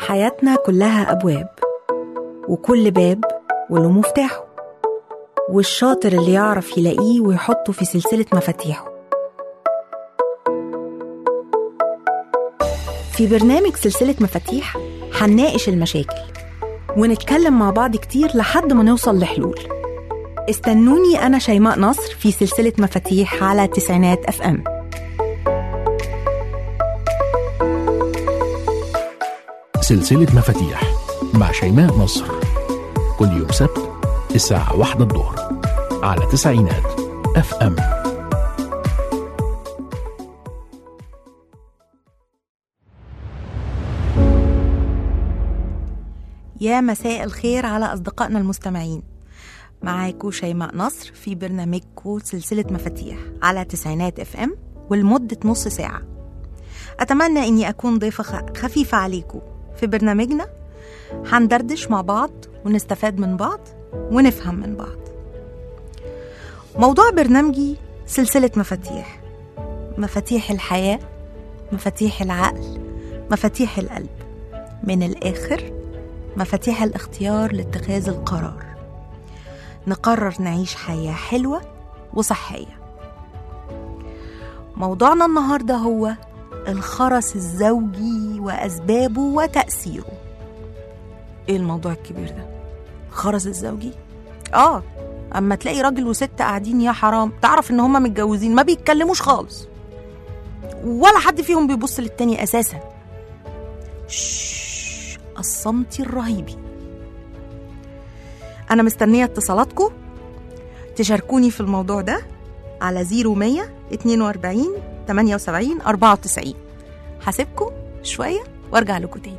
حياتنا كلها أبواب وكل باب وله مفتاحه والشاطر اللي يعرف يلاقيه ويحطه في سلسلة مفاتيحه في برنامج سلسلة مفاتيح هنناقش المشاكل ونتكلم مع بعض كتير لحد ما نوصل لحلول استنوني أنا شيماء نصر في سلسلة مفاتيح على تسعينات أف أم سلسلة مفاتيح مع شيماء نصر كل يوم سبت الساعة واحدة الظهر على تسعينات اف ام يا مساء الخير على أصدقائنا المستمعين معاكو شيماء نصر في برنامجكو سلسلة مفاتيح على تسعينات اف ام ولمدة نص ساعة أتمنى أني أكون ضيفة خ- خفيفة عليكم في برنامجنا هندردش مع بعض ونستفاد من بعض ونفهم من بعض موضوع برنامجي سلسلة مفاتيح مفاتيح الحياة مفاتيح العقل مفاتيح القلب من الآخر مفاتيح الاختيار لاتخاذ القرار نقرر نعيش حياة حلوة وصحية موضوعنا النهاردة هو الخرس الزوجي وأسبابه وتأثيره إيه الموضوع الكبير ده؟ الخرس الزوجي؟ آه أما تلاقي راجل وست قاعدين يا حرام تعرف إن هما متجوزين ما بيتكلموش خالص ولا حد فيهم بيبص للتاني أساسا شش الصمت الرهيبي أنا مستنية اتصالاتكم تشاركوني في الموضوع ده على 0100 42 78 94 هسيبكم شوية وارجع لكم تاني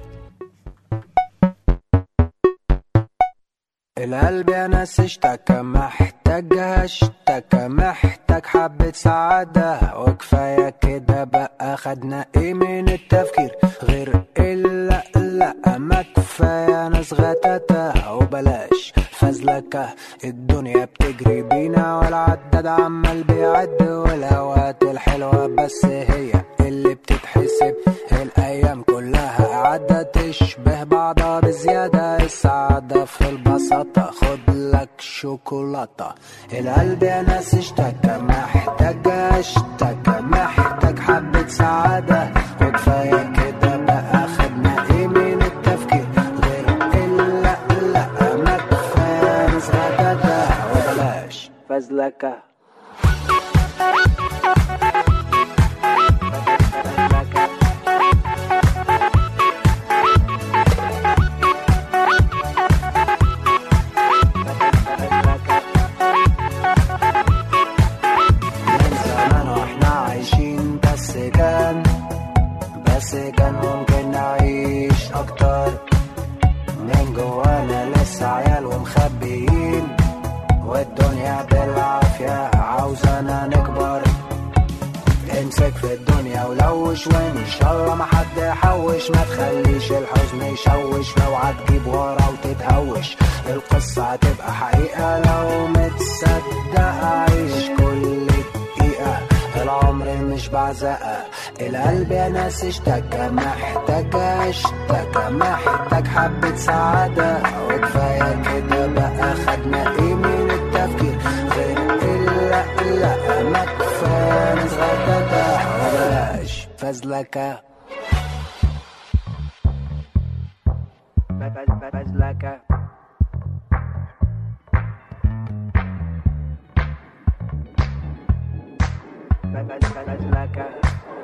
القلب يا ناس اشتكى محتاج اشتكى محتاج حبة سعادة وكفاية كده بقى خدنا ايه من التفكير غير الا لا ما كفاية ناس غتاتة وبلاش فزلكة الدنيا بتجري بينا والعداد عمال بيعد والاوقات الحلوة بس هي اللي بتتحسب الايام كلها عدت تشبه بعضها بزيادة السعادة في البساطة خد لك شوكولاتة القلب يا ناس اشتكى محتاج اشتكى محتاج حبة سعادة وكفاية كده بقى خدنا ايه من التفكير غير الا لا ما كفاية ناس غداتة وبلاش فزلكة من زمان واحنا عايشين بس كان بس كان ممكن نعيش اكتر من جوانا لسه عيال ومخبيين والدنيا بالعافية عاوزانا نكبر امسك في الدنيا ولوش وان شاء الله ما حد يحوش ما تخليش الحزن يشوش اوعى تجيب ورا وتتهوش القصة هتبقى حقيقة لو متصدق عيش كل دقيقة العمر مش بعزقة القلب يا ناس اشتكى محتاج اشتكى محتاج حبة سعادة وكفاية كده بقى خدنا ايه من التفكير غير الا لا ما كفاية ناس غداتة وبلاش فزلكة فزلكة فزلكة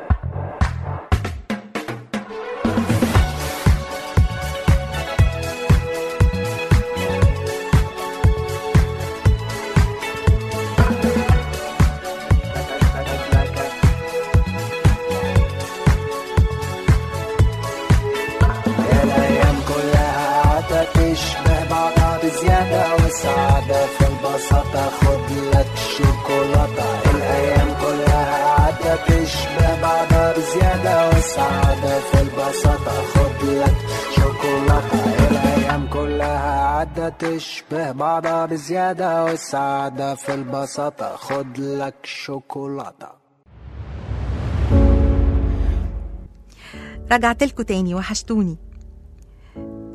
الايام كلها عادة تشبه بعضها بزيادة والسعادة في البساطة خد لك شوكولاتة الايام كلها عادة تشبه بعضها بزيادة والسعادة في البساطة خد لك شوكولاتة الايام كلها عادة تشبه بعضها بزيادة والسعادة في البساطة خد لك شوكولاتة رجعت لكم تاني وحشتوني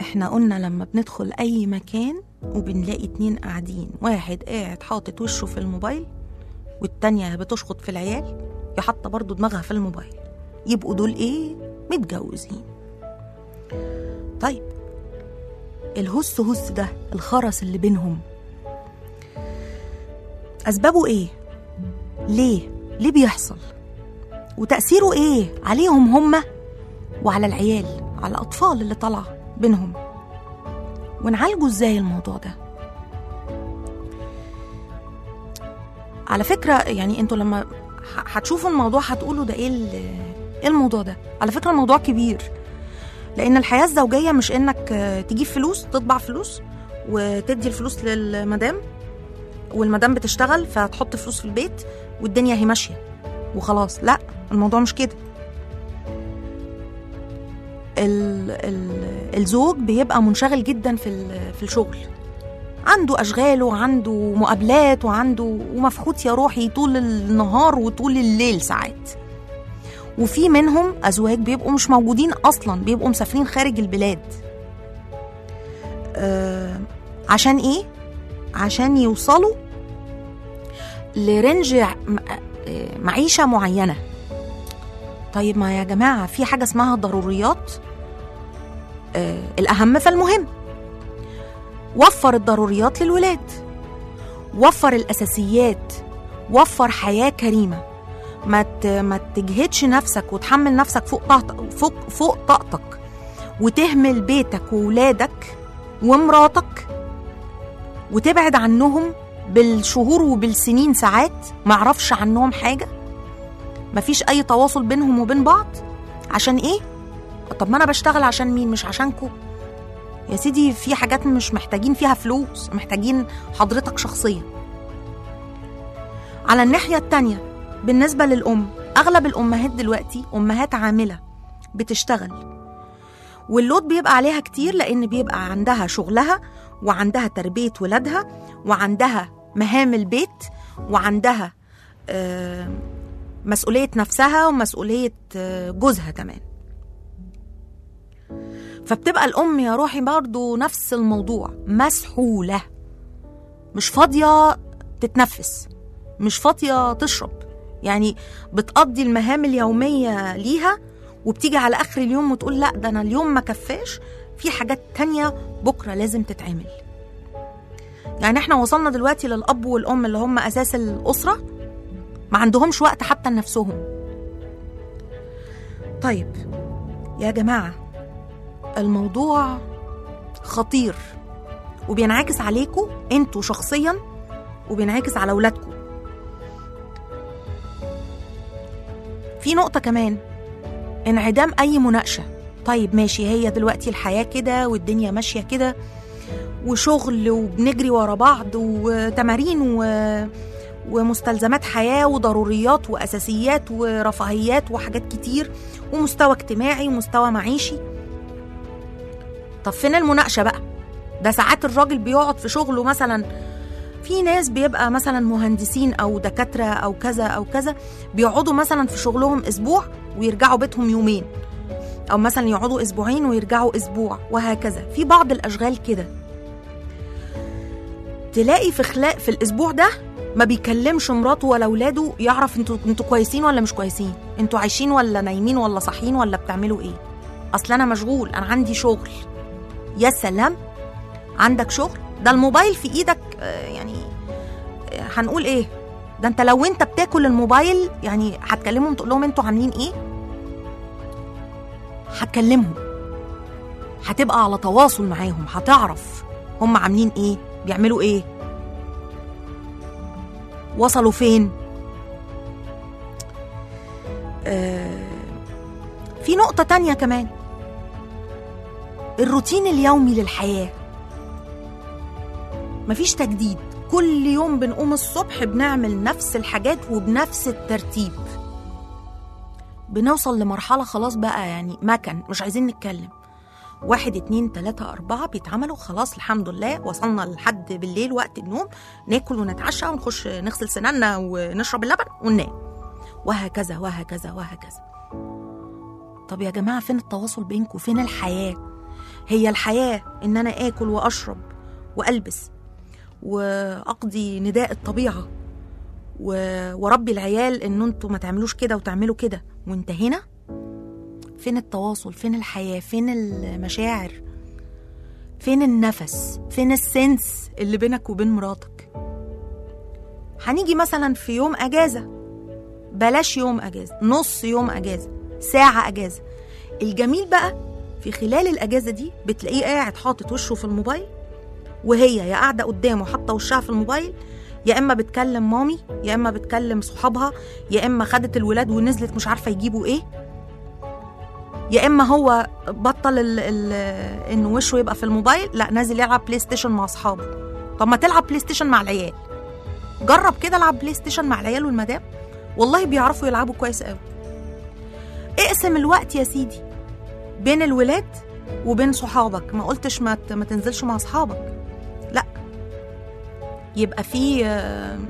احنا قلنا لما بندخل اي مكان وبنلاقي اتنين قاعدين واحد قاعد حاطط وشه في الموبايل والتانية بتشخط في العيال يا حاطة برضو دماغها في الموبايل يبقوا دول ايه متجوزين طيب الهس هس ده الخرس اللي بينهم أسبابه إيه؟ ليه؟ ليه بيحصل؟ وتأثيره إيه عليهم هما وعلى العيال على الأطفال اللي طالعة بينهم ونعالجه إزاي الموضوع ده؟ على فكرة يعني انتوا لما ه- هتشوفوا الموضوع هتقولوا ده ايه ال- ايه الموضوع ده؟ على فكرة الموضوع كبير لأن الحياة الزوجية مش إنك آه، تجيب فلوس تطبع فلوس وتدي الفلوس للمدام والمدام بتشتغل فتحط فلوس في البيت والدنيا هي ماشيه وخلاص لا الموضوع مش كده ال ال الزوج بيبقى منشغل جدا في ال- في الشغل عنده اشغال وعنده مقابلات وعنده ومفحوط يا روحي طول النهار وطول الليل ساعات وفي منهم ازواج بيبقوا مش موجودين اصلا بيبقوا مسافرين خارج البلاد آه عشان ايه عشان يوصلوا لرنج ع- م- آه، معيشة معينة طيب ما يا جماعة في حاجة اسمها ضروريات آه الأهم فالمهم وفر الضروريات للولاد وفر الأساسيات وفر حياة كريمة ما ت- ما تجهدش نفسك وتحمل نفسك فوق طاقتك فوق فوق طاقتك وتهمل بيتك وولادك ومراتك وتبعد عنهم بالشهور وبالسنين ساعات ما اعرفش عنهم حاجه مفيش اي تواصل بينهم وبين بعض عشان ايه طب ما انا بشتغل عشان مين مش عشانكو يا سيدي في حاجات مش محتاجين فيها فلوس محتاجين حضرتك شخصيا على الناحيه التانيه بالنسبه للام اغلب الامهات دلوقتي امهات عامله بتشتغل واللود بيبقى عليها كتير لان بيبقى عندها شغلها وعندها تربيه ولادها وعندها مهام البيت وعندها آه، مسؤوليه نفسها ومسؤوليه آه، جوزها كمان فبتبقى الام يا روحي برضو نفس الموضوع مسحوله مش فاضيه تتنفس مش فاضيه تشرب يعني بتقضي المهام اليوميه ليها وبتيجي على اخر اليوم وتقول لا ده انا اليوم ما كفاش في حاجات تانية بكره لازم تتعمل يعني احنا وصلنا دلوقتي للاب والام اللي هم اساس الاسره ما عندهمش وقت حتى لنفسهم طيب يا جماعه الموضوع خطير وبينعكس عليكم انتوا شخصيا وبينعكس على اولادكم في نقطه كمان انعدام اي مناقشه طيب ماشي هي دلوقتي الحياه كده والدنيا ماشيه كده وشغل وبنجري ورا بعض وتمارين و... ومستلزمات حياه وضروريات واساسيات ورفاهيات وحاجات كتير ومستوى اجتماعي ومستوى معيشي طب فين المناقشه بقى ده ساعات الراجل بيقعد في شغله مثلا في ناس بيبقى مثلا مهندسين او دكاتره او كذا او كذا بيقعدوا مثلا في شغلهم اسبوع ويرجعوا بيتهم يومين او مثلا يقعدوا اسبوعين ويرجعوا اسبوع وهكذا في بعض الاشغال كده تلاقي في خلاق في الاسبوع ده ما بيكلمش مراته ولا اولاده يعرف انتوا انتوا كويسين ولا مش كويسين انتوا عايشين ولا نايمين ولا صاحيين ولا بتعملوا ايه اصل انا مشغول انا عندي شغل يا سلام عندك شغل ده الموبايل في ايدك آه، يعني آه، هنقول ايه ده انت لو انت بتاكل الموبايل يعني هتكلمهم تقول لهم انتوا عاملين ايه هتكلمهم هتبقى على تواصل معاهم هتعرف هم عاملين ايه بيعملوا ايه وصلوا فين آه في نقطة تانية كمان الروتين اليومي للحياة مفيش تجديد كل يوم بنقوم الصبح بنعمل نفس الحاجات وبنفس الترتيب بنوصل لمرحلة خلاص بقى يعني مكن مش عايزين نتكلم واحد اتنين تلاتة أربعة بيتعملوا خلاص الحمد لله وصلنا لحد بالليل وقت النوم ناكل ونتعشى ونخش نغسل سناننا ونشرب اللبن وننام وهكذا وهكذا وهكذا طب يا جماعة فين التواصل بينكم فين الحياة هي الحياه ان انا اكل واشرب والبس واقضي نداء الطبيعه و- واربي العيال ان انتوا ما تعملوش كده وتعملوا كده وانت هنا فين التواصل فين الحياه فين المشاعر فين النفس فين السنس اللي بينك وبين مراتك هنيجي مثلا في يوم اجازه بلاش يوم اجازه نص يوم اجازه ساعه اجازه الجميل بقى في خلال الاجازه دي بتلاقيه قاعد حاطط وشه في الموبايل وهي يا قاعده قدامه حاطه وشها في الموبايل يا اما بتكلم مامي يا اما بتكلم صحابها يا اما خدت الولاد ونزلت مش عارفه يجيبوا ايه يا اما هو بطل ال ال انه وشه يبقى في الموبايل لا نازل يلعب بلاي ستيشن مع اصحابه طب ما تلعب بلاي ستيشن مع العيال جرب كده العب بلاي ستيشن مع العيال والمدام والله بيعرفوا يلعبوا كويس قوي اقسم الوقت يا سيدي بين الولاد وبين صحابك ما قلتش ما, ت- ما تنزلش مع اصحابك لا يبقى في آه،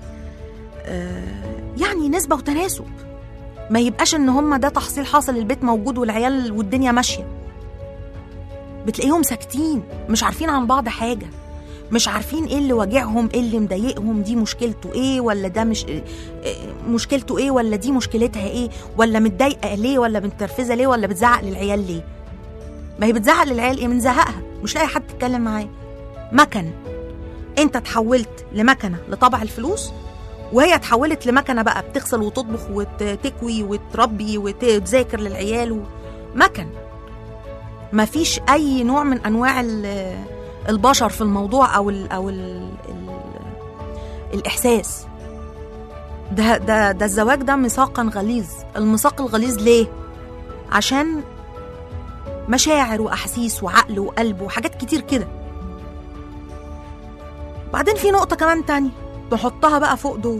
آه، يعني نسبة وتناسب ما يبقاش ان هم ده تحصيل حاصل البيت موجود والعيال والدنيا ماشية بتلاقيهم ساكتين مش عارفين عن بعض حاجة مش عارفين ايه اللي واجعهم ايه اللي مضايقهم دي مشكلته ايه ولا ده مش إيه مشكلته ايه ولا دي مشكلتها ايه ولا متضايقه ليه ولا متنرفزه ليه ولا بتزعق للعيال ليه ما هي بتزعق للعيال ايه من زهقها مش لاقي حد تتكلم معاه مكن انت اتحولت لمكنه لطبع الفلوس وهي اتحولت لمكنه بقى بتغسل وتطبخ وتكوي وتربي وتذاكر للعيال و... مكن مفيش اي نوع من انواع ال- البشر في الموضوع او ال او ال ال الاحساس ده ده ده الزواج ده ميثاقا غليظ الميثاق الغليظ ليه عشان مشاعر واحاسيس وعقل وقلب وحاجات كتير كده بعدين في نقطة كمان تانية نحطها بقى فوق دول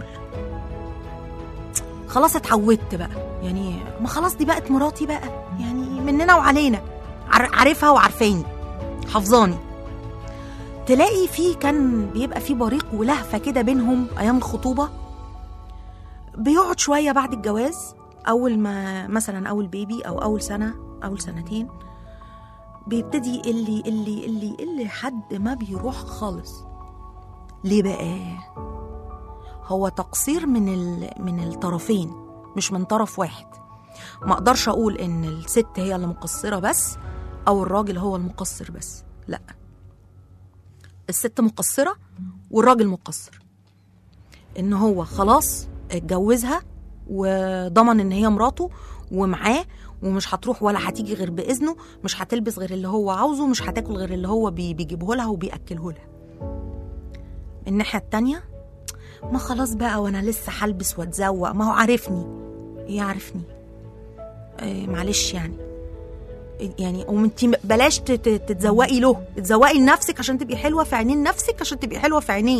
خلاص اتعودت بقى يعني ما خلاص دي بقت مراتي بقى يعني مننا وعلينا عار- عارفها وعارفاني حافظاني تلاقي في كان بيبقى في بريق ولهفة كده بينهم أيام الخطوبة بيقعد شوية بعد الجواز أول ما مثلا أول بيبي أو أول سنة أول سنتين بيبتدي اللي اللي اللي اللي حد ما بيروح خالص ليه بقى هو تقصير من ال... من الطرفين مش من طرف واحد ما اقدرش اقول ان الست هي اللي مقصره بس او الراجل هو المقصر بس لا الست مقصره والراجل مقصر ان هو خلاص اتجوزها وضمن ان هي مراته ومعاه ومش هتروح ولا هتيجي غير باذنه مش هتلبس غير اللي هو عاوزه مش هتاكل غير اللي هو بي- بيجيبه لها وبياكله لها الناحيه التانيه ما خلاص بقى وانا لسه هلبس واتزوق ما هو عارفني ايه عارفني إيه معلش يعني يعني وانت بلاش تت- تتزوقي له تتزوقي لنفسك عشان تبقي حلوه في عينين نفسك عشان تبقي حلوه في عينيه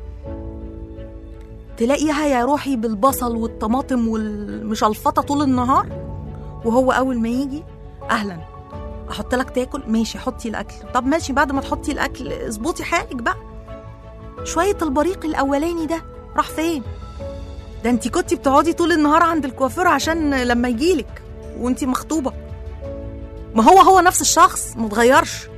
تلاقيها يا روحي بالبصل والطماطم والمشلفطه طول النهار وهو اول ما يجي اهلا احط لك تاكل ماشي حطي الاكل طب ماشي بعد ما تحطي الاكل اظبطي حالك بقى شويه البريق الاولاني ده راح فين ده انت كنتي بتقعدي طول النهار عند الكوافير عشان لما يجيلك وانت مخطوبه ما هو هو نفس الشخص متغيرش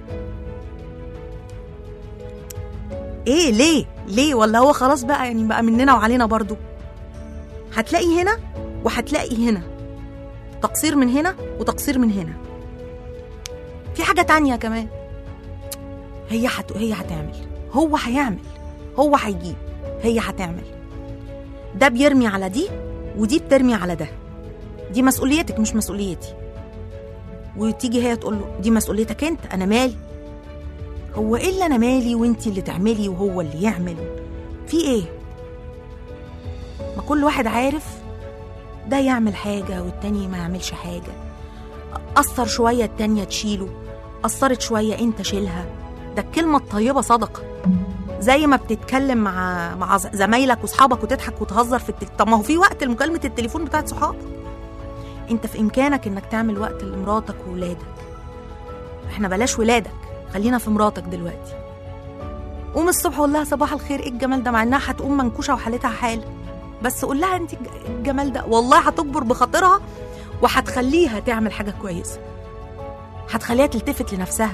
ايه ليه ليه ولا هو خلاص بقى يعني بقى مننا وعلينا برضو هتلاقي هنا وهتلاقي هنا تقصير من هنا وتقصير من هنا في حاجة تانية كمان هي هت... هي هتعمل هو هيعمل هو هيجيب هي هتعمل ده بيرمي على دي ودي بترمي على ده دي مسؤوليتك مش مسؤوليتي وتيجي هي تقول له دي مسؤوليتك انت انا مالي هو ايه اللي انا مالي وانتي اللي تعملي وهو اللي يعمل في ايه ما كل واحد عارف ده يعمل حاجة والتاني ما يعملش حاجة أثر شوية التانية تشيله أثرت شوية أنت شيلها ده الكلمة الطيبة صدقة زي ما بتتكلم مع مع زمايلك واصحابك وتضحك وتهزر في التليفون طب ما هو في وقت لمكالمة التليفون بتاعت صحابك انت في امكانك انك تعمل وقت لمراتك وولادك احنا بلاش ولادك خلينا في مراتك دلوقتي قوم الصبح قول لها صباح الخير ايه الجمال ده مع انها هتقوم منكوشه وحالتها حال بس قول لها انت الجمال ده والله هتكبر بخاطرها وهتخليها تعمل حاجه كويسه هتخليها تلتفت لنفسها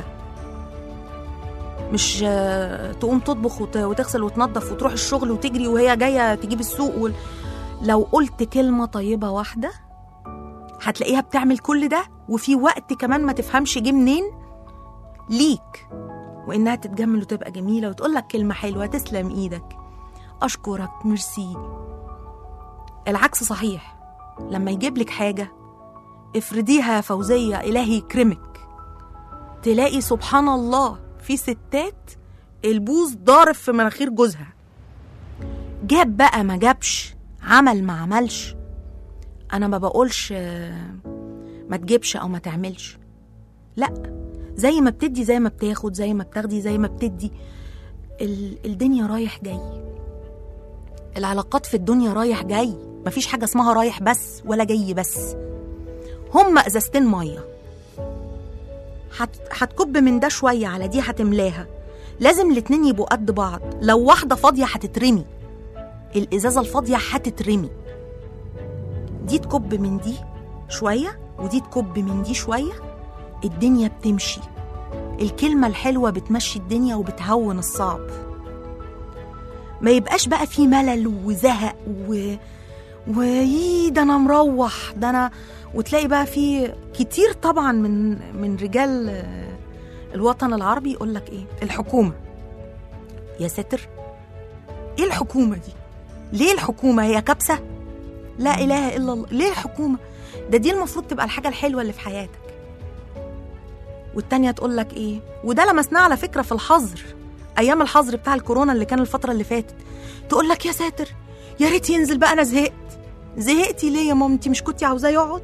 مش آه، تقوم تطبخ وت- وتغسل وتنظف وتروح الشغل وتجري وهي جايه تجيب السوق وال... لو قلت كلمه طيبه واحده هتلاقيها بتعمل كل ده وفي وقت كمان ما تفهمش جه منين ليك وانها تتجمل وتبقى جميله وتقول لك كلمه حلوه تسلم ايدك اشكرك ميرسي العكس صحيح لما يجيب لك حاجه افرضيها يا فوزيه الهي يكرمك تلاقي سبحان الله في ستات البوز ضارب في مناخير جوزها جاب بقى ما جابش عمل ما عملش انا ما بقولش آه، ما تجيبش او ما تعملش لا زي ما بتدي زي ما بتاخد زي ما بتاخدي زي ما بتدي ال- الدنيا رايح جاي العلاقات في الدنيا رايح جاي مفيش حاجة اسمها رايح بس ولا جاي بس هما ازازتين مية هت- هتكب من ده شوية على دي هتملاها لازم الاتنين يبقوا قد بعض لو واحدة فاضية هتترمي الإزازة الفاضية هتترمي دي تكب من دي شوية ودي تكب من دي شوية الدنيا بتمشي الكلمة الحلوة بتمشي الدنيا وبتهون الصعب ما يبقاش بقى في ملل وزهق و... ويي ده انا مروح ده انا وتلاقي بقى في كتير طبعا من من رجال آه، الوطن العربي يقول لك ايه الحكومه يا ساتر ايه الحكومه دي ليه الحكومه هي كبسه لا اله الا الله ليه الحكومه ده دي المفروض تبقى الحاجه الحلوه اللي في حياتك والتانية تقول لك ايه وده لمسناه على فكره في الحظر ايام الحظر بتاع الكورونا اللي كان الفتره اللي فاتت تقول لك يا ساتر يا ريت ينزل بقى انا زهقت زهقتي ليه يا مامتي مش كنتي عاوزاه يقعد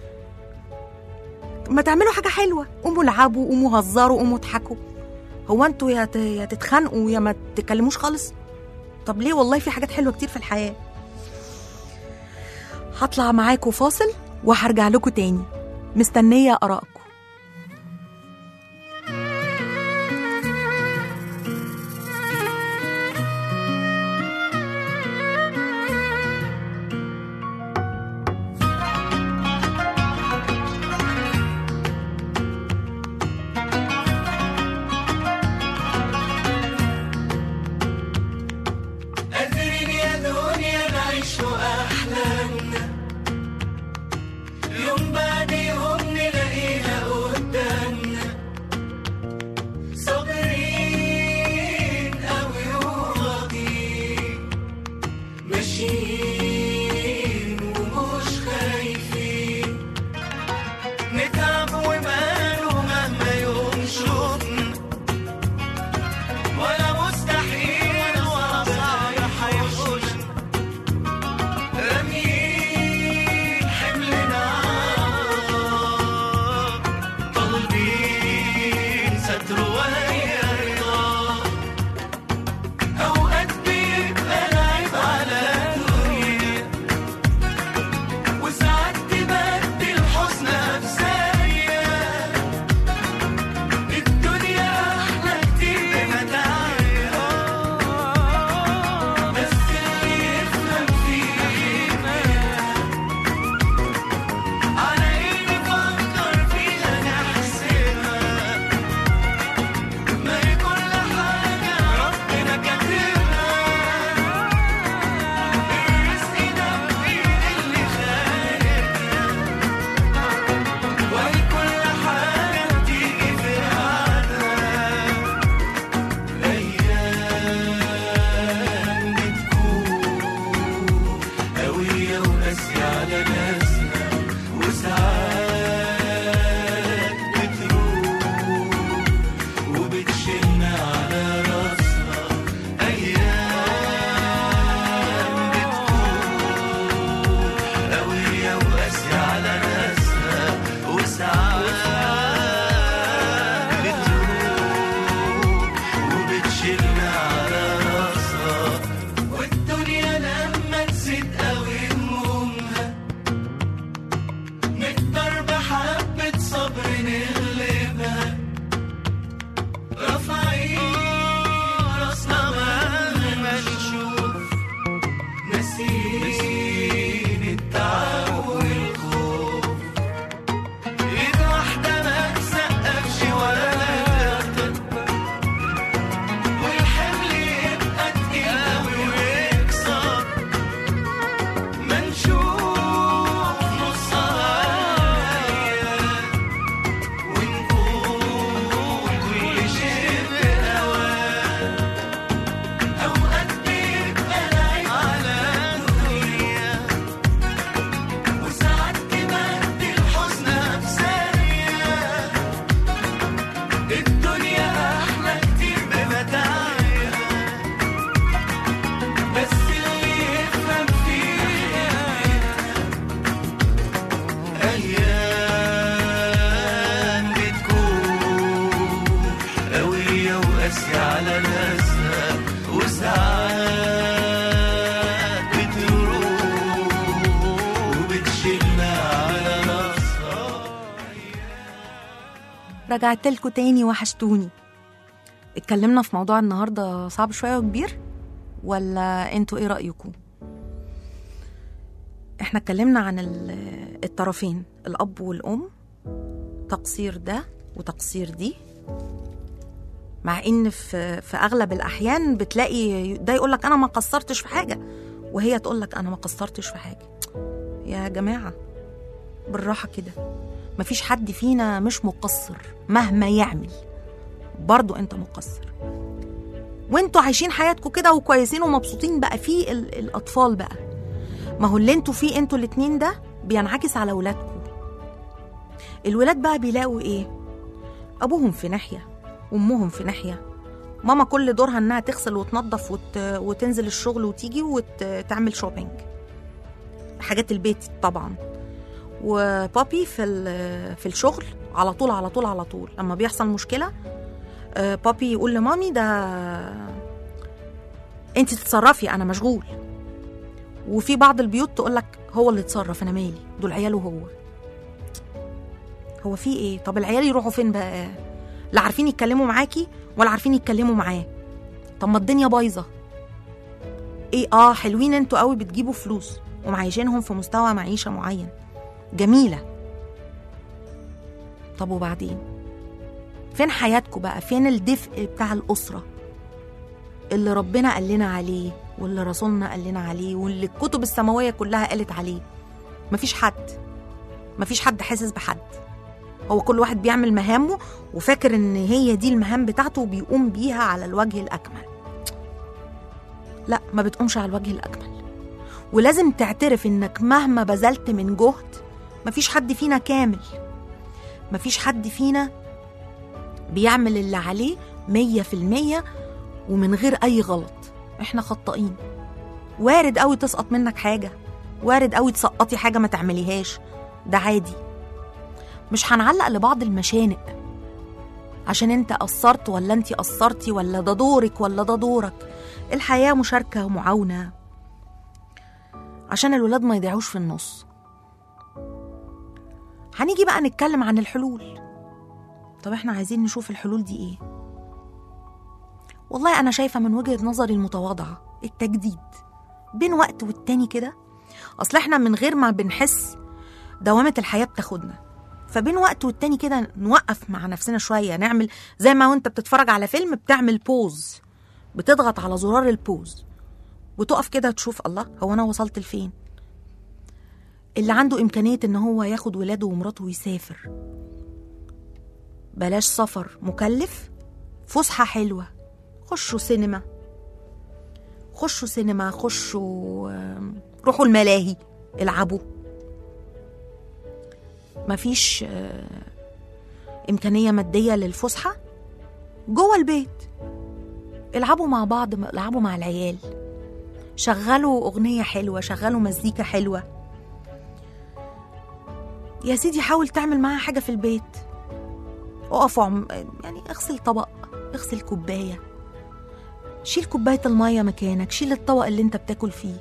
ما تعملوا حاجه حلوه قوموا العبوا قوموا هزروا قوموا اضحكوا هو انتوا يا ت- يا تتخانقوا يا ما تتكلموش خالص طب ليه والله في حاجات حلوه كتير في الحياه هطلع معاكم فاصل وهرجع لكم تاني مستنيه ارائكم قادرين يا دنيا نعيش أحلامنا يوم بعد يوم نلاقيها قدامنا صابرين أوي وراضيين ماشيين ومش خايفين نتعب وماله مهما يوم شوطنا ولا مستحيل ولا صعب هيحوشنا راميين حملنا عار طالبين ستر وهي رضا أوقات بيبقى العيب على الدنيا وساعات تبدل حزنها بثانية الدنيا أحلى كتير بمتاعها بس اللي يفهم فينا على إيه نفكر فيها نحسبها ما هي كل حاجة ربنا كاتبها الرزق ده بإيد اللي خالقنا وهي كل حاجة بتيجي في ميعادها أيام بتكون قوية وقاسية على ناسنا وساعات بتروح وبتشيلنا على راسنا أيام بتكون قوية وقاسية على ناسنا وساعات بتروح وبتشيلنا على راسها والدنيا لما تزيد قوي همومها رجعت لكم تاني وحشتوني اتكلمنا في موضوع النهارده صعب شويه وكبير ولا انتوا ايه رايكم احنا اتكلمنا عن ال- الطرفين الاب والام تقصير ده وتقصير دي مع ان في في اغلب الاحيان بتلاقي ده يقول لك انا ما قصرتش في حاجه وهي تقول لك انا ما قصرتش في حاجه يا جماعه بالراحه كده مفيش حد فينا مش مقصر مهما يعمل برضو انت مقصر وانتوا عايشين حياتكم كده وكويسين ومبسوطين بقى في ال- الاطفال بقى ما هو اللي انتوا فيه انتوا الاتنين ده بينعكس على ولادكم الولاد بقى بيلاقوا ايه ابوهم في ناحيه وامهم في ناحيه ماما كل دورها انها تغسل وتنظف وت... وتنزل الشغل وتيجي وتعمل شوبينج حاجات البيت طبعا وبابي في ال- في الشغل على طول على طول على طول لما بيحصل مشكله آه، بابي يقول لمامي ده انت تتصرفي انا مشغول وفي بعض البيوت تقول لك هو اللي يتصرف انا مالي دول عياله هو هو في ايه طب العيال يروحوا فين بقى لا عارفين يتكلموا معاكي ولا عارفين يتكلموا معاه طب ما الدنيا بايظه ايه اه حلوين انتوا قوي بتجيبوا فلوس ومعيشينهم في مستوى معيشه معين جميله طب وبعدين فين حياتكم بقى فين الدفء بتاع الاسره اللي ربنا قال لنا عليه واللي رسولنا قال لنا عليه واللي الكتب السماويه كلها قالت عليه مفيش حد مفيش حد حاسس بحد هو كل واحد بيعمل مهامه وفاكر ان هي دي المهام بتاعته وبيقوم بيها على الوجه الاكمل لا ما بتقومش على الوجه الاكمل ولازم تعترف انك مهما بذلت من جهد مفيش حد فينا كامل مفيش حد فينا بيعمل اللي عليه مية في المية ومن غير أي غلط إحنا خطائين وارد قوي تسقط منك حاجة وارد قوي تسقطي حاجة ما تعمليهاش ده عادي مش هنعلق لبعض المشانق عشان انت قصرت ولا انت قصرتي ولا ده دورك ولا ده دورك الحياة مشاركة ومعاونة عشان الولاد ما يضيعوش في النص هنيجي بقى نتكلم عن الحلول طب احنا عايزين نشوف الحلول دي ايه والله انا شايفه من وجهه نظري المتواضعه التجديد بين وقت والتاني كده اصل احنا من غير ما بنحس دوامه الحياه بتاخدنا فبين وقت والتاني كده نوقف مع نفسنا شويه نعمل زي ما وانت بتتفرج على فيلم بتعمل بوز بتضغط على زرار البوز وتقف كده تشوف الله هو انا وصلت لفين اللي عنده امكانيه ان هو ياخد ولاده ومراته ويسافر بلاش سفر مكلف فسحه حلوه خشوا سينما خشوا سينما خشوا آم، روحوا الملاهي العبوا مفيش آه، إمكانية مادية للفسحة جوه البيت العبوا مع بعض العبوا مع العيال شغلوا أغنية حلوة شغلوا مزيكا حلوة يا سيدي حاول تعمل معاها حاجة في البيت اقفوا عم- يعني اغسل طبق اغسل كوبايه شيل كوباية المية مكانك شيل الطبق اللي انت بتاكل فيه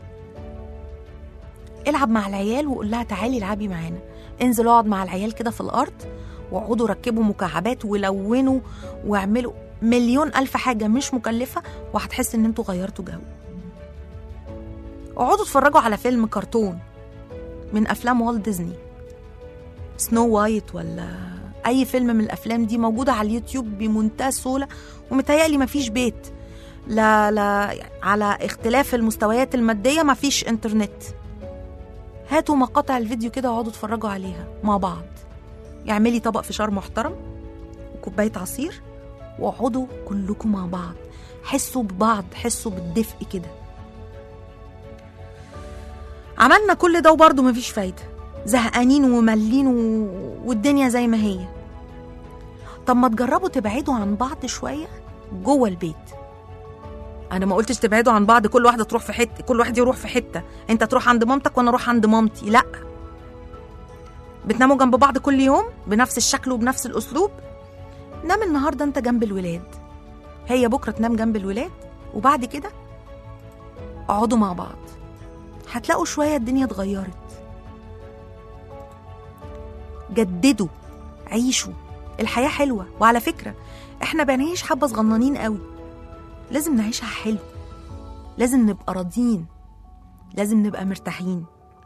العب مع العيال وقول لها تعالي العبي معانا انزل اقعد مع العيال كده في الارض واقعدوا ركبوا مكعبات ولونوا واعملوا مليون الف حاجه مش مكلفه وهتحس ان انتوا غيرتوا جو اقعدوا اتفرجوا على فيلم كرتون من افلام والت ديزني سنو وايت ولا اي فيلم من الافلام دي موجوده على اليوتيوب بمنتهى السهوله ومتهيألي مفيش بيت لا لا على اختلاف المستويات الماديه مفيش انترنت هاتوا مقاطع الفيديو كده واقعدوا اتفرجوا عليها مع بعض اعملي طبق فشار محترم وكوبايه عصير واقعدوا كلكم مع بعض حسوا ببعض حسوا بالدفء كده عملنا كل ده وبرضه مفيش فايده زهقانين وملين و... والدنيا زي ما هي طب ما تجربوا تبعدوا عن بعض شويه جوه البيت انا ما قلتش تبعدوا عن بعض كل واحده تروح في حته كل واحد يروح في حته انت تروح عند مامتك وانا اروح عند مامتي لا بتناموا جنب بعض كل يوم بنفس الشكل وبنفس الاسلوب نام النهارده انت جنب الولاد هي بكره تنام جنب الولاد وبعد كده اقعدوا مع بعض هتلاقوا شويه الدنيا اتغيرت جددوا عيشوا الحياة حلوة وعلى فكرة احنا بنعيش حبة صغننين قوي لازم نعيشها حلو لازم نبقى راضيين لازم نبقى مرتاحين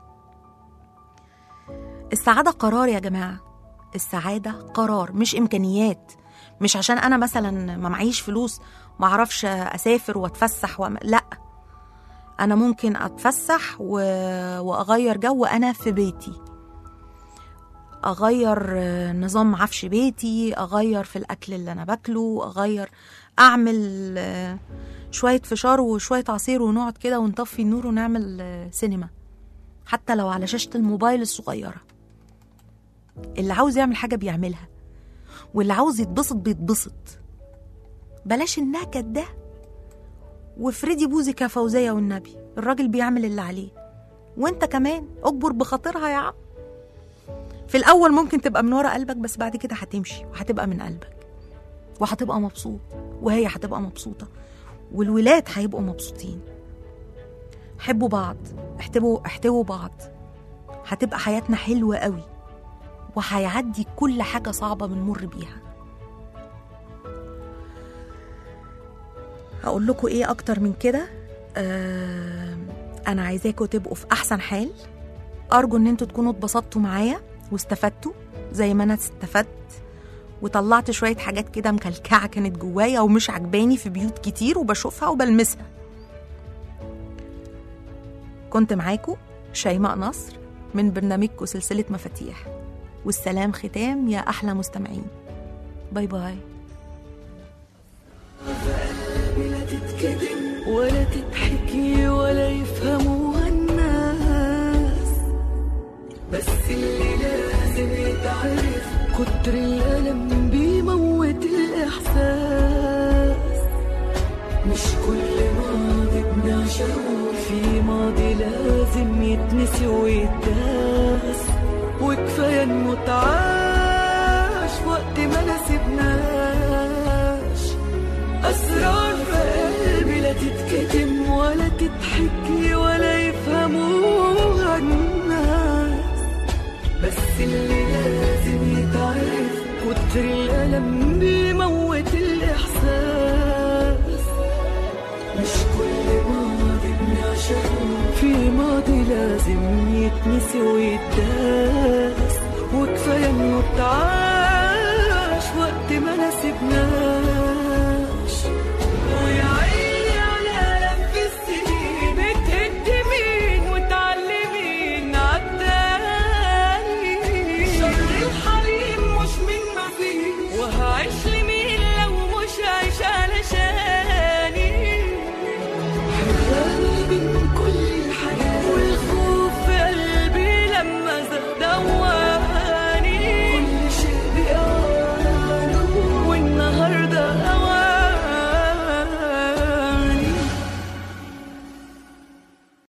السعادة قرار يا جماعة السعادة قرار مش إمكانيات مش عشان أنا مثلا ما معيش فلوس ما أعرفش أسافر وأتفسح وأم... لأ أنا ممكن أتفسح و... وأغير جو أنا في بيتي أغير آه، نظام عفش بيتي أغير في الأكل اللي أنا باكله أغير أعمل آه، شوية فشار وشوية عصير ونقعد كده ونطفي النور ونعمل آه، سينما حتى لو على شاشة الموبايل الصغيرة اللي عاوز يعمل حاجة بيعملها واللي عاوز يتبسط بيتبسط بلاش النكد ده وافردي بوزك يا فوزية والنبي الراجل بيعمل اللي عليه وانت كمان اجبر بخاطرها يا عم في الأول ممكن تبقى من ورا قلبك بس بعد كده هتمشي وهتبقى من قلبك وهتبقى مبسوط وهي هتبقى مبسوطة والولاد هيبقوا مبسوطين حبوا بعض احتووا احتووا بعض هتبقى حياتنا حلوة قوي وهيعدي كل حاجة صعبة بنمر بيها هقول لكم ايه اكتر من كده آه انا عايزاكم تبقوا في احسن حال ارجو ان انتوا تكونوا اتبسطتوا معايا واستفدتوا زي ما انا استفدت وطلعت شوية حاجات كده مكلكعة كانت جوايا ومش عجباني في بيوت كتير وبشوفها وبلمسها كنت معاكم شيماء نصر من برنامجكم سلسلة مفاتيح والسلام ختام يا أحلى مستمعين باي باي لا تتكتم ولا تتحكي ولا يفهموها الناس بس اللي لازم يتعرف كتر الألم بيموت الإحساس مش كل ماضي بنعشقه في ماضي لازم يتنسي ويتداس وكفاية نموت عاش وقت ما نسيبناش أسرار في قلبي لا تتكتم ولا تتحكي ولا يفهموها الناس بس اللي لازم يتعرف كتر الألم بيموت الإحساس مش كل ماضي بنعشقه في ماضي لازم يتنسي ويتداس وكفاية انه اتعاش وقت ما نسيبناش ويا عيني على لف السنين بتهد مين وتعلمين عالتاني شر الحليم مش من ما فيه وهعيش